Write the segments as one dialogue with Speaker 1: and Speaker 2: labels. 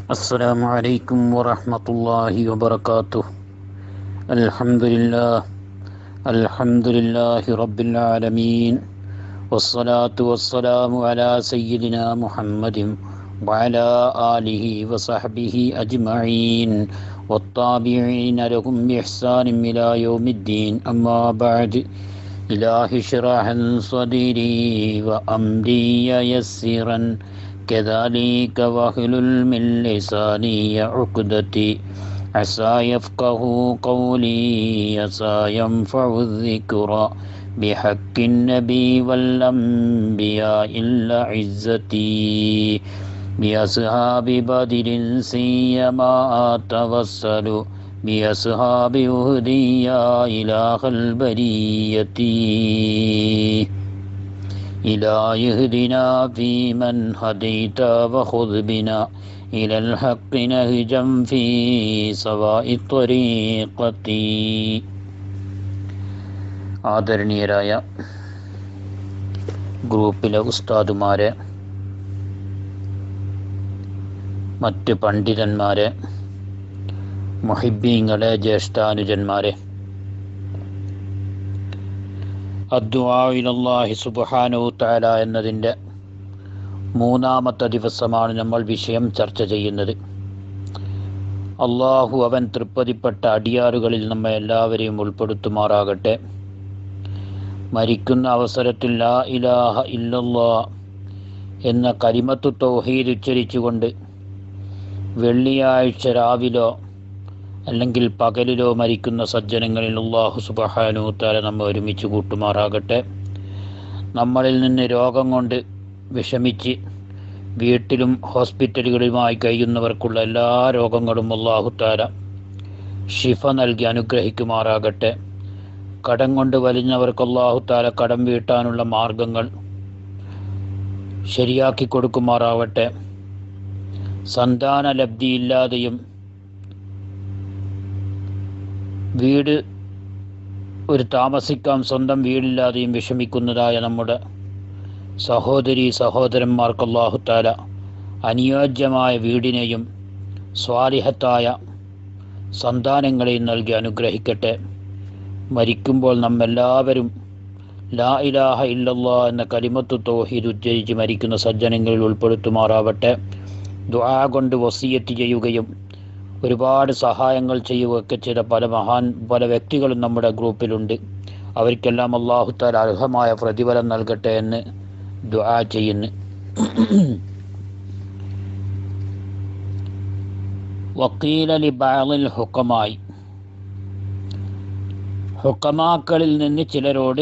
Speaker 1: السلام عليكم ورحمة الله وبركاته الحمد لله الحمد لله رب العالمين والصلاة والسلام على سيدنا محمد وعلى آله وصحبه أجمعين والطابعين لهم بإحسان إلى يوم الدين أما بعد إله اشرح صدري وأمري يسرا كذلك واحلل من لساني عقدتي عسى يفقه قولي عسى ينفع الذكرى بحق النبي والأنبياء إلا عزتي بأصحاب بدر سيما أتوسل بأصحاب أهدي يا إله البرية إلى يهدنا في من هديت وخذ بنا إلى الحق نهجا في سواء الطريقة ആദരണീയരായ ഗ്രൂപ്പിലെ ഉസ്താദുമാരെ മറ്റ് പണ്ഡിതന്മാരെ മുഹിബീങ്ങളെ ജ്യേഷ്ഠാനുജന്മാരെ അദ്വായിലല്ലാഹി സുബാനു താല എന്നതിൻ്റെ മൂന്നാമത്തെ ദിവസമാണ് നമ്മൾ വിഷയം ചർച്ച ചെയ്യുന്നത് അള്ളാഹു അവൻ തൃപ്പതിപ്പെട്ട അടിയാറുകളിൽ നമ്മെ എല്ലാവരെയും ഉൾപ്പെടുത്തുമാറാകട്ടെ മരിക്കുന്ന അവസരത്തിൽ ലാ ഇലാഹ ഇല്ലല്ലാ എന്ന കരിമത്തു തൗഹീദ് ഉച്ചരിച്ചുകൊണ്ട് വെള്ളിയാഴ്ച രാവിലോ അല്ലെങ്കിൽ പകലിലോ മരിക്കുന്ന സജ്ജനങ്ങളിൽ അള്ളാഹു സുബഹാനു താല നമ്മെ ഒരുമിച്ച് കൂട്ടുമാറാകട്ടെ നമ്മളിൽ നിന്ന് രോഗം കൊണ്ട് വിഷമിച്ച് വീട്ടിലും ഹോസ്പിറ്റലുകളിലുമായി കഴിയുന്നവർക്കുള്ള എല്ലാ രോഗങ്ങളും അള്ളാഹു താല ഷിഫ നൽകി അനുഗ്രഹിക്കുമാറാകട്ടെ കടം കൊണ്ട് വലിഞ്ഞവർക്ക് അള്ളാഹു താല കടം വീട്ടാനുള്ള മാർഗങ്ങൾ ശരിയാക്കി കൊടുക്കുമാറാവട്ടെ സന്താന ലബ്ധിയില്ലാതെയും വീട് ഒരു താമസിക്കാൻ സ്വന്തം വീടില്ലാതെയും വിഷമിക്കുന്നതായ നമ്മുടെ സഹോദരി സഹോദരന്മാർക്ക് അള്ളാഹുത്താല അനുയോജ്യമായ വീടിനെയും സ്വാലിഹത്തായ സന്താനങ്ങളെയും നൽകി അനുഗ്രഹിക്കട്ടെ മരിക്കുമ്പോൾ നമ്മെല്ലാവരും ലാ ഇലാഹ ഇല്ലല്ലാ എന്ന കലിമത്തു തോഹീദ് ഉച്ചരിച്ച് മരിക്കുന്ന സജ്ജനങ്ങളിൽ ഉൾപ്പെടുത്തുമാറാവട്ടെ ദുആ കൊണ്ട് വസീയത്ത് ചെയ്യുകയും ഒരുപാട് സഹായങ്ങൾ ചെയ്യുകയൊക്കെ ചെയ്ത പല മഹാൻ പല വ്യക്തികളും നമ്മുടെ ഗ്രൂപ്പിലുണ്ട് അവർക്കെല്ലാം അള്ളാഹുത്താൽ അർഹമായ പ്രതിഫലം നൽകട്ടെ എന്ന് ദുആ ചെയ്യുന്നു വക്കീലലി ബാലിൽ ഹുക്കമായി ഹുക്കമാക്കളിൽ നിന്ന് ചിലരോട്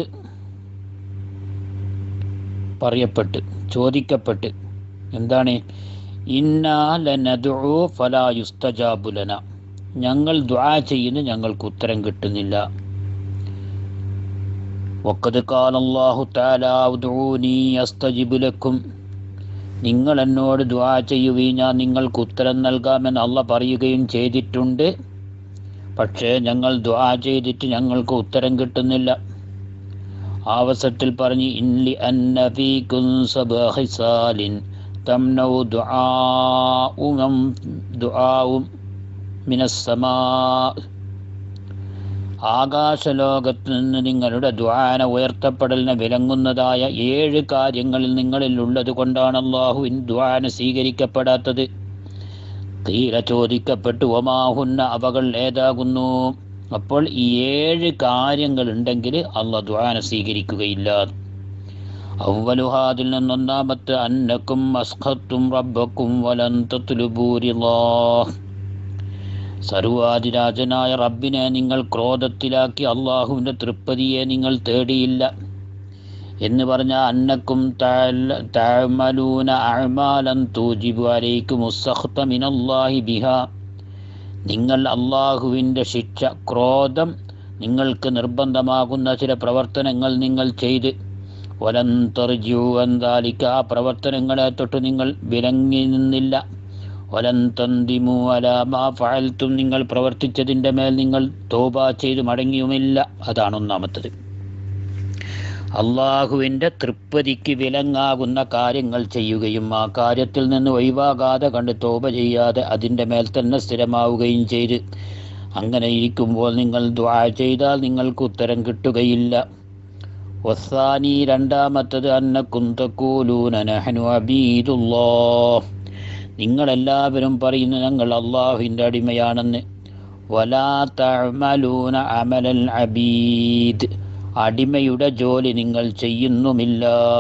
Speaker 1: പറയപ്പെട്ട് ചോദിക്കപ്പെട്ട് എന്താണ് ഇന്നാലനദു ഫലായുസ്തജാബുലന ഞങ്ങൾ ദ്വാ ചെയ്യുന്നു ഞങ്ങൾക്ക് ഉത്തരം കിട്ടുന്നില്ല വക്കത് കാലല്ലാഹു താലാവുദൂനി അസ്തജിബുലക്കും നിങ്ങൾ എന്നോട് ദ്വാ ചെയ്യുകയും ഞാൻ നിങ്ങൾക്ക് ഉത്തരം നൽകാമെന്ന് അള്ള പറയുകയും ചെയ്തിട്ടുണ്ട് പക്ഷേ ഞങ്ങൾ ദ്വാ ചെയ്തിട്ട് ഞങ്ങൾക്ക് ഉത്തരം കിട്ടുന്നില്ല ആവസത്തിൽ പറഞ്ഞ് ഇൻലി അന്നഫീകുൻ സബഹിസാലിൻ തംനൗ ദുആഉം ദുആഉം മിനസ്സമാ ആകാശലോകത്ത് നിന്ന് നിങ്ങളുടെ ദ്വാന ഉയർത്തപ്പെടലിനെ വിലങ്ങുന്നതായ ഏഴ് കാര്യങ്ങളിൽ നിങ്ങളിൽ ഉള്ളത് കൊണ്ടാണ് അള്ളാഹുവിൻ ദ്വാന സ്വീകരിക്കപ്പെടാത്തത് തീരെ ചോദിക്കപ്പെട്ടു ഒമാഹുന്ന അവകൾ ഏതാകുന്നു അപ്പോൾ ഈ ഏഴ് കാര്യങ്ങൾ ഉണ്ടെങ്കിൽ അള്ള ദ്വാന സ്വീകരിക്കുകയില്ല അവലുഹാദിൽ നിന്നൊന്നാമത്തെ അന്നക്കും അസ്ഖത്തും റബ്ബക്കും വലന്തത്തുലുബൂരില്ലാഹ് സർവാധിരാജനായ റബ്ബിനെ നിങ്ങൾ ക്രോധത്തിലാക്കി അള്ളാഹുവിൻ്റെ തൃപ്പതിയെ നിങ്ങൾ തേടിയില്ല എന്ന് പറഞ്ഞ അന്നക്കും താഴ്മലൂന അഴ്മാലം തൂജിബു അലൈക്കും മിനല്ലാഹി ബിഹ നിങ്ങൾ അള്ളാഹുവിൻ്റെ ശിക്ഷ ക്രോധം നിങ്ങൾക്ക് നിർബന്ധമാകുന്ന ചില പ്രവർത്തനങ്ങൾ നിങ്ങൾ ചെയ്ത് വലം തെറിജു എന്താലിക്ക ആ പ്രവർത്തനങ്ങളെ തൊട്ട് നിങ്ങൾ വിലങ്ങി നിന്നില്ല വലം തന്തിമു അലാമാ ഫഅൽത്തും നിങ്ങൾ പ്രവർത്തിച്ചതിൻ്റെ മേൽ നിങ്ങൾ തോബ ചെയ്ത് മടങ്ങിയുമില്ല അതാണ് ഒന്നാമത്തത് അള്ളാഹുവിൻ്റെ തൃപ്തിക്ക് വിലങ്ങാകുന്ന കാര്യങ്ങൾ ചെയ്യുകയും ആ കാര്യത്തിൽ നിന്ന് ഒഴിവാകാതെ കണ്ട് തോപ ചെയ്യാതെ അതിൻ്റെ മേൽ തന്നെ സ്ഥിരമാവുകയും ചെയ്ത് അങ്ങനെ ഇരിക്കുമ്പോൾ നിങ്ങൾ ദ്വാ ചെയ്താൽ നിങ്ങൾക്ക് ഉത്തരം കിട്ടുകയില്ല വസാനി രണ്ടാമത്തത് അന്ന കുന്തക്കൂലൂന നഹനു അബീദുല്ലാ നിങ്ങളെല്ലാവരും പറയുന്നു ഞങ്ങൾ അള്ളാഹുവിൻ്റെ അടിമയാണെന്ന് വലാ തഅമലൂന അമലൽ അബീദ് അടിമയുടെ ജോലി നിങ്ങൾ ചെയ്യുന്നുമില്ല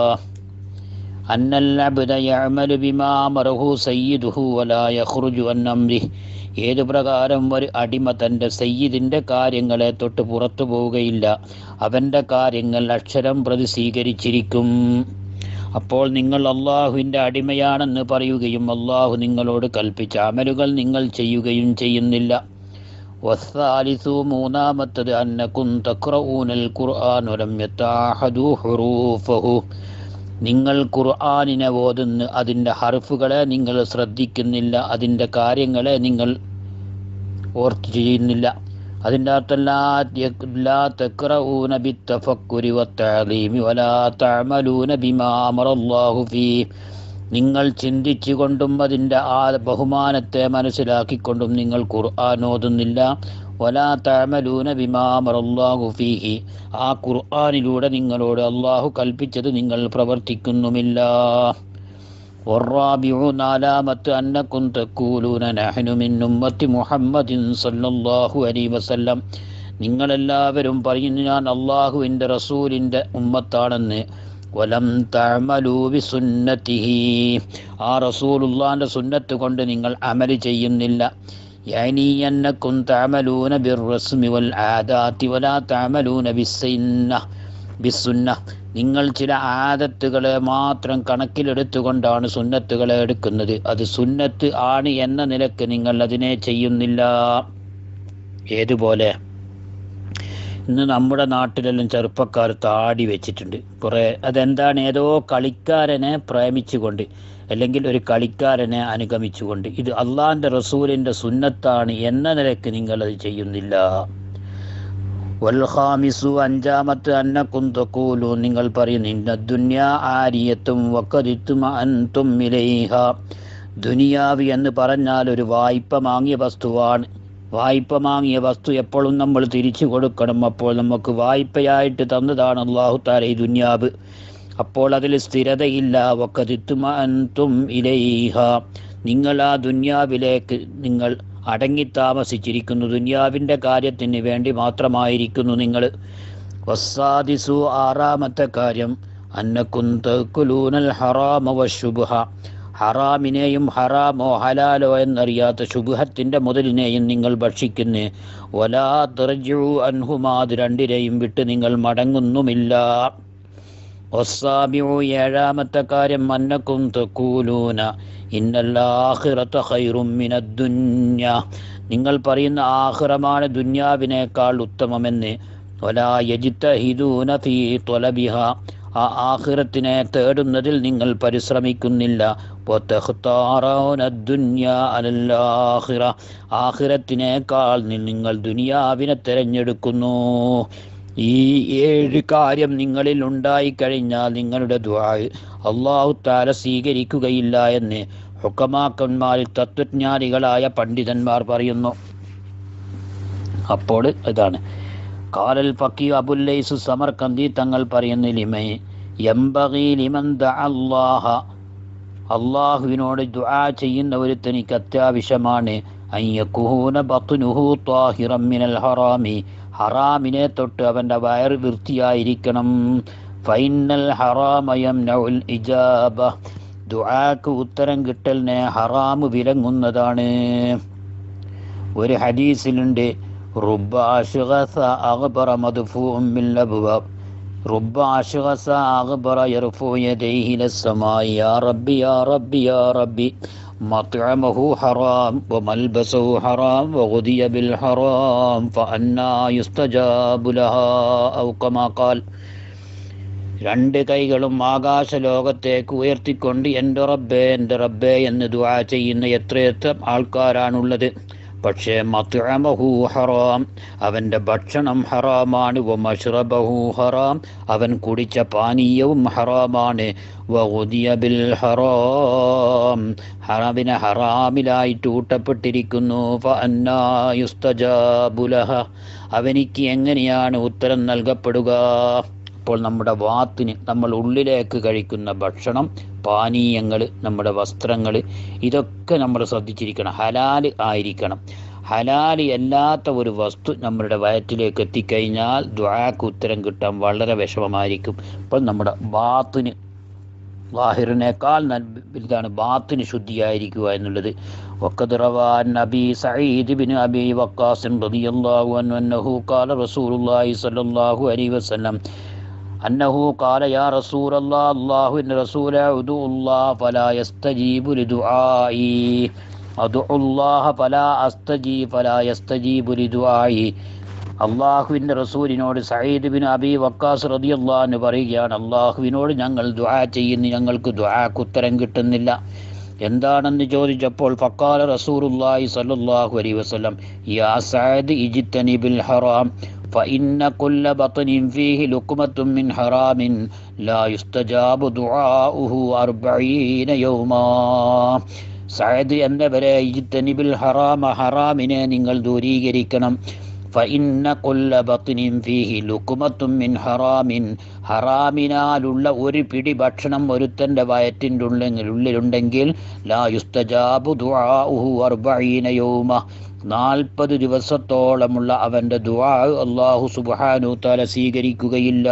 Speaker 1: അന്നൽ അബ്ദ യഅമലു ബിമാ അമറഹു സയ്യിദുഹു വലാ യഖ്റുജു അൻ അംരിഹി ഏതു പ്രകാരം ഒരു അടിമ തൻ്റെ സയ്യിദിൻ്റെ കാര്യങ്ങളെ തൊട്ട് പുറത്തു പോവുകയില്ല അവൻ്റെ കാര്യങ്ങൾ അക്ഷരം പ്രതി സ്വീകരിച്ചിരിക്കും അപ്പോൾ നിങ്ങൾ അള്ളാഹുവിൻ്റെ അടിമയാണെന്ന് പറയുകയും അള്ളാഹു നിങ്ങളോട് കൽപ്പിച്ച അമലുകൾ നിങ്ങൾ ചെയ്യുകയും ചെയ്യുന്നില്ല വസ്സാലിസു മൂന്നാമത്തത് അന്നക്കും തക്രഊനൽ ഖുർആൻ വലം യത്താഹദു ഹുറൂഫഹു നിങ്ങൾ ഖുർആനിനെ ഓതുന്ന അതിൻ്റെ ഹർഫുകളെ നിങ്ങൾ ശ്രദ്ധിക്കുന്നില്ല അതിൻ്റെ കാര്യങ്ങളെ നിങ്ങൾ ഓർത്ത് ചെയ്യുന്നില്ല അതിൻ്റെ അർത്ഥല്ലാ ബിത്തഫക്കുരി വത്തഅലീമി വലാ തഅമലൂന ബിമാ അമറല്ലാഹു ഫീ നിങ്ങൾ ചിന്തിച്ചുകൊണ്ടും അതിൻ്റെ ആ ബഹുമാനത്തെ മനസ്സിലാക്കിക്കൊണ്ടും നിങ്ങൾ ഖുർആൻ ഓതുന്നില്ല വലാ തഅമലൂന ബിമാ അമറല്ലാഹു ഫീഹി ആ ഖുർആനിലൂടെ നിങ്ങളോട് അള്ളാഹു കൽപ്പിച്ചത് നിങ്ങൾ പ്രവർത്തിക്കുന്നുമില്ല والرابع നാലാമത്ത് അന്നക്കും തക്കൂലൂന നഹ്നു മിൻ ഉമ്മത്തി മുഹമ്മദിൻ സല്ലല്ലാഹു അലൈഹി വസല്ലം നിങ്ങളെല്ലാവരും പറയുന്നു ഞാൻ അള്ളാഹുവിൻ്റെ റസൂലിൻ്റെ ഉമ്മത്താണെന്ന് വലം തഅമലൂ ബിസുന്നതിഹി ആ റസൂലുള്ളാന്റെ സുന്നത്ത് കൊണ്ട് നിങ്ങൾ അമല് ചെയ്യുന്നില്ല يعني أنكم تعملون بالرسم والعادات ولا تعملون بالسنة ബിസുന്ന നിങ്ങൾ ചില ആദത്തുകളെ മാത്രം കണക്കിലെടുത്തുകൊണ്ടാണ് സുന്നത്തുകളെ എടുക്കുന്നത് അത് സുന്നത്ത് ആണ് എന്ന നിലക്ക് നിങ്ങൾ അതിനെ ചെയ്യുന്നില്ല ഏതുപോലെ ഇന്ന് നമ്മുടെ നാട്ടിലെല്ലാം ചെറുപ്പക്കാർ താടി വെച്ചിട്ടുണ്ട് കുറേ അതെന്താണ് ഏതോ കളിക്കാരനെ പ്രേമിച്ചുകൊണ്ട് അല്ലെങ്കിൽ ഒരു കളിക്കാരനെ അനുഗമിച്ചുകൊണ്ട് ഇത് അള്ളാഹിൻ്റെ റസൂലിൻ്റെ സുന്നത്താണ് എന്ന നിലക്ക് നിങ്ങളത് ചെയ്യുന്നില്ല വൽഹാമിസു അഞ്ചാമത്തെ അന്നക്കും തൊക്കൂലു നിങ്ങൾ പറയുന്നു ഇന്ന ദുന്യാ ആരിയത്തും വക്കതിത്തും അൻതും ഇലൈഹ ദുനിയാവ് എന്ന് പറഞ്ഞാൽ ഒരു വായ്പ വാങ്ങിയ വസ്തുവാണ് വായ്പ വാങ്ങിയ വസ്തു എപ്പോഴും നമ്മൾ തിരിച്ചു കൊടുക്കണം അപ്പോൾ നമുക്ക് വായ്പയായിട്ട് തന്നതാണ് അള്ളാഹു താല ഈ ദുന്യാവ് അപ്പോൾ അതിൽ സ്ഥിരതയില്ല വക്കതിത്തും അൻതും ഇലൈഹ നിങ്ങൾ ആ ദുന്യാവിലേക്ക് നിങ്ങൾ അടങ്ങി താമസിച്ചിരിക്കുന്നു ദുന്യാവിൻ്റെ കാര്യത്തിന് വേണ്ടി മാത്രമായിരിക്കുന്നു നിങ്ങൾ വസാദിസു ആറാമത്തെ കാര്യം അന്നക്കുന്തക്കുലൂനൽ ഹറാമ വശുബുഹ ഹറാമിനെയും ഹറാമോ ഹലാലോ എന്നറിയാത്ത ശുഭത്തിൻ്റെ മുതലിനെയും നിങ്ങൾ ഭക്ഷിക്കുന്നു വലാ തെറജു അൻഹുമാത് രണ്ടിനെയും വിട്ട് നിങ്ങൾ മടങ്ങുന്നുമില്ല വസ്സാബിഉ ഏഴാമത്തെ കാര്യം അന്നക്കും തക്കൂലൂന ഇന്നല്ലാഹിറത്ത ഖൈറും മിനദ്ദുന്യ നിങ്ങൾ പറയുന്ന ആഹിറമാണ് ദുന്യാവിനേക്കാൾ ഉത്തമമെന്ന് വലാ യജിത്തഹിദൂന ഫീ ത്വലബിഹ ആ ആഹിറത്തിനെ തേടുന്നതിൽ നിങ്ങൾ പരിശ്രമിക്കുന്നില്ല അലല്ലാഹിറ ആഹിറത്തിനേക്കാൾ നിങ്ങൾ ദുനിയാവിനെ തിരഞ്ഞെടുക്കുന്നു ഈ ഏഴ് കാര്യം നിങ്ങളിൽ ഉണ്ടായിക്കഴിഞ്ഞാൽ നിങ്ങളുടെ ദ്വാ അള്ളാഹു താല സ്വീകരിക്കുകയില്ല എന്ന് ഹുക്കമാക്കന്മാരിൽ തത്വജ്ഞാനികളായ പണ്ഡിതന്മാർ പറയുന്നു അപ്പോൾ ഇതാണ് കാലൽ ഫക്കി അബുല്ലൈസു സമർക്കന്തി തങ്ങൾ പറയുന്ന ലിമൈ എംബകി ലിമൻ അള്ളാഹ അള്ളാഹുവിനോട് ദുആ ചെയ്യുന്ന ഒരുത്തനിക്ക് അത്യാവശ്യമാണ് അയ്യക്കുഹൂന ബത്തുനുഹു ത്വാഹിറം മിനൽ ഹറാമി ഹറാമിനെ തൊട്ട് അവൻ്റെ വയർ വൃത്തിയായിരിക്കണം ഫൈനൽ ഹറാമയം നൗൽ ഇജാബ ദുആക്ക് ഉത്തരം കിട്ടലിനെ ഹറാമ് വിലങ്ങുന്നതാണ് ഒരു ഹദീസിലുണ്ട് റുബ അഷ്ഗസ അഗ്ബറ മദ്ഫൂഉം ബിൽ അബ്വാബ് റുബ അഷ്ഗസ അഗ്ബറ യർഫു യദൈഹി ലസ്സമായി യാ റബ്ബി യാ റബ്ബി യാ റബ്ബി مطعمه حرام وملبسه حرام وغذي بالحرام فأنا يستجاب لها أو كما قال രണ്ട് കൈകളും ആകാശ ലോകത്തേക്ക് ഉയർത്തിക്കൊണ്ട് എൻ്റെ റബ്ബേ എൻ്റെ റബ്ബേ എന്ന് ദുആ ചെയ്യുന്ന എത്രയെത്ര ആൾക്കാരാണുള്ളത് പക്ഷേ മത്തുഅമഹു ഹറാം അവൻ്റെ ഭക്ഷണം ഹറാമാണ് വ മഷ്റബഹു ഹറാം അവൻ കുടിച്ച പാനീയവും ഹറാമാണ് വഉദിയ ബിൽ ഹറാം ഹറാമിനെ ഹറാമിലായിട്ട് ഊട്ടപ്പെട്ടിരിക്കുന്നു ഫ അന്നാ യുസ്തജാബു ലഹ അവനിക്ക് എങ്ങനെയാണ് ഉത്തരം നൽകപ്പെടുക അപ്പോൾ നമ്മുടെ വാത്തിന് നമ്മൾ ഉള്ളിലേക്ക് കഴിക്കുന്ന ഭക്ഷണം പാനീയങ്ങൾ നമ്മുടെ വസ്ത്രങ്ങൾ ഇതൊക്കെ നമ്മൾ ശ്രദ്ധിച്ചിരിക്കണം ഹലാല് ആയിരിക്കണം ഹലാല് അല്ലാത്ത ഒരു വസ്തു നമ്മുടെ വയറ്റിലേക്ക് എത്തിക്കഴിഞ്ഞാൽ ദ്വാക്ക് ഉത്തരം കിട്ടാൻ വളരെ വിഷമമായിരിക്കും അപ്പോൾ നമ്മുടെ ബാത്തിന് വാഹിറിനേക്കാൾ വലുതാണ് ബാത്തിന് ശുദ്ധിയായിരിക്കുക എന്നുള്ളത് وقد روى عن أبي سعيد بن أبي وقاص رضي الله عنه أنه قال رسول الله صلى الله عليه وسلم أنه قال يا رسول الله الله إن رسول أدعو الله فلا يستجيب لدعائي أدعو الله فلا أستجيب فلا يستجيب لدعائي അള്ളാഹുവിൻ്റെ റസൂലിനോട് സയ്യിദ് ബിൻ അബി വക്കാസ് റതിയല്ലാന്ന് പറയുകയാണ് അള്ളാഹുവിനോട് ഞങ്ങൾ ദുആ ചെയ്യുന്നു ഞങ്ങൾക്ക് ദുആക്ക് ഉത്തരം കിട്ടുന്നില്ല എന്താണെന്ന് ചോദിച്ചപ്പോൾ ഫക്കാല റസൂലുള്ളാഹി സ്വല്ലല്ലാഹു അലൈഹി വസല്ലം യാ സഅദ് ഇജ്തനിബിൽ ഹറാം فإن كل بطن فيه لقمة من حرام لا يستجاب دعاؤه أربعين يوما സഅദ് എന്നവരെ ഇജ്തനിബിൽ ഹറാമ ഹറാമിനെ നിങ്ങൾ ദൂരീകരിക്കണം فإن كل بطن فيه لقمة من حرام ഹറാമിനാലുള്ള ഒരു പിടി ഭക്ഷണം ഒരുത്തൻ്റെ വയറ്റിൻ്റെ ഉള്ളിൽ ഉള്ളിലുണ്ടെങ്കിൽ ലാ യുസ്തജാബു ദുആഉഹു അർബഈന യൗമ നാൽപ്പത് ദിവസത്തോളമുള്ള അവൻ്റെ ദുആ അള്ളാഹു സുബ്ഹാനഹു തആല സ്വീകരിക്കുകയില്ല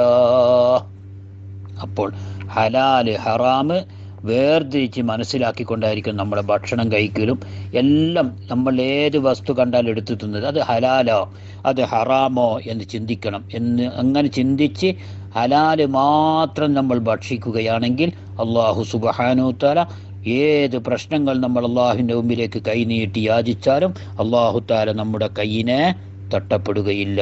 Speaker 1: അപ്പോൾ ഹലാല് ഹറാമ് വേർതിരിച്ച് മനസ്സിലാക്കിക്കൊണ്ടായിരിക്കും നമ്മുടെ ഭക്ഷണം കഴിക്കലും എല്ലാം നമ്മൾ ഏത് വസ്തു കണ്ടാലും എടുത്തു തിന്നത് അത് ഹലാലോ അത് ഹറാമോ എന്ന് ചിന്തിക്കണം എന്ന് അങ്ങനെ ചിന്തിച്ച് ഹലാല് മാത്രം നമ്മൾ ഭക്ഷിക്കുകയാണെങ്കിൽ അള്ളാഹു സുബഹാനു താല ഏത് പ്രശ്നങ്ങൾ നമ്മൾ അള്ളാഹുവിൻ്റെ മുമ്പിലേക്ക് കൈനീട്ടി യാചിച്ചാലും അള്ളാഹു താല നമ്മുടെ കൈയിനെ തട്ടപ്പെടുകയില്ല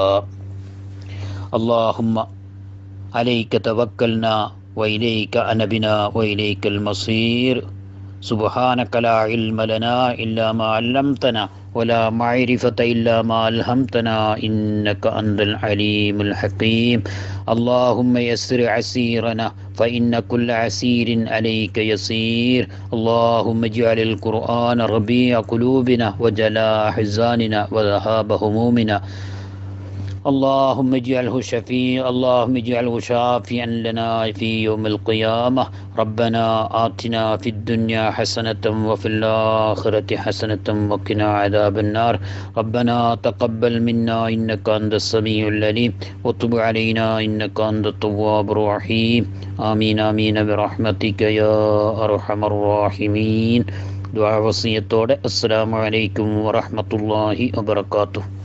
Speaker 1: അള്ളാഹുമ്മ അലൈക്ക തവക്കൽന وإليك أنبنا وإليك المصير سبحانك لا علم لنا إلا ما علمتنا ولا معرفة إلا ما ألهمتنا إنك أنت العليم الحكيم اللهم يسر عسيرنا فإن كل عسير عليك يسير اللهم اجعل القرآن ربيع قلوبنا وجلاء حزاننا وذهاب همومنا اللهم اجعله شفيع اللهم اجعله شافيا لنا في يوم القيامة ربنا آتنا في الدنيا حسنة وفي الآخرة حسنة وقنا عذاب النار ربنا تقبل منا إنك أنت السميع العليم وتب علينا إنك أنت التواب الرحيم آمين آمين برحمتك يا أرحم الراحمين دعاء وصية السلام عليكم ورحمة الله وبركاته